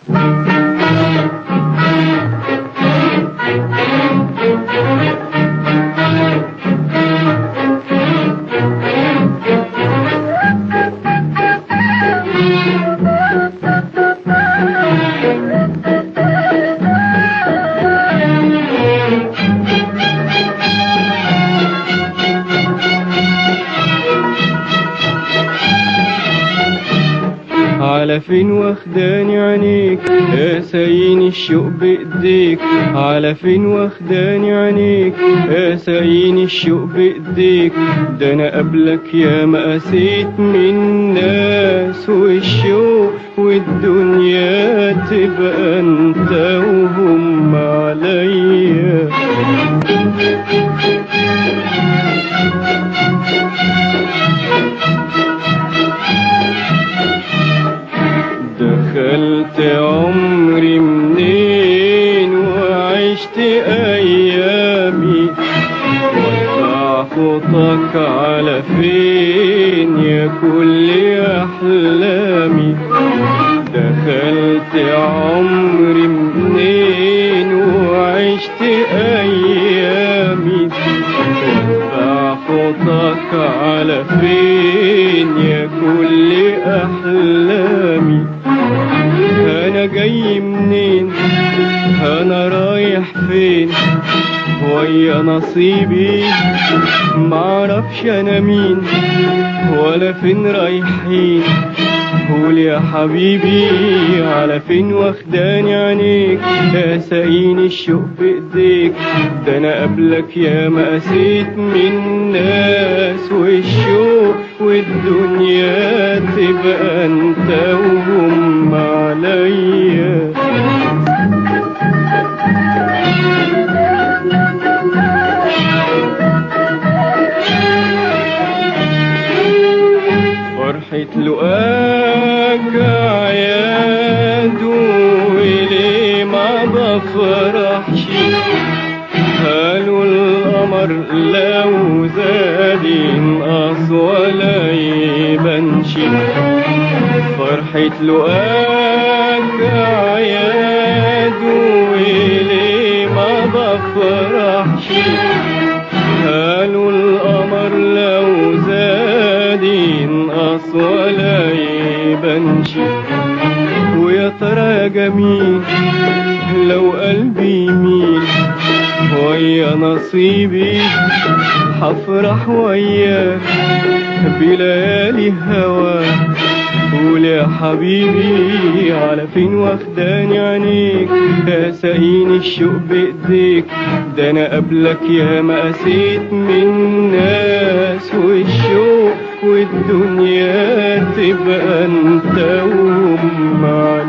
على فين واخداني عينيك قاساين الشوق بايديك على فين واخداني عينيك قاساين الشوق بايديك ده انا قبلك يا ما قسيت من ناس والشوق والدنيا تبقى انت وهم عليا دخلت عمري منين وعشت ايامي وضع خطك على فين يا كل احلامي دخلت عمري منين وعشت ايامي وضع خطك على فين يا كل احلامي انا جاي منين انا رايح فين ويا نصيبي معرفش انا مين ولا فين رايحين قول يا حبيبي على فين واخداني عينيك قاساين الشوق بايديك ده انا قبلك يا ما قسيت من ناس والشوق والدنيا تبقى انت وهم عليا فرحة لقاك عياد وليه ما بفرحش قالوا القمر لو زاد ينقص ولا يبانش فرحة لقاك عياد وليه ما بفرحش قالوا القمر لو زاد ينقص ولا يبانش ويا ترى يا جميل لو قلبي يميل ويا نصيبي حفرح وياك بليالي هواك قول يا حبيبي على فين واخداني عينيك قاساين الشوق بايديك ده انا قبلك يا ما قسيت من ناس والشوق والدنيا تبقى انت وهم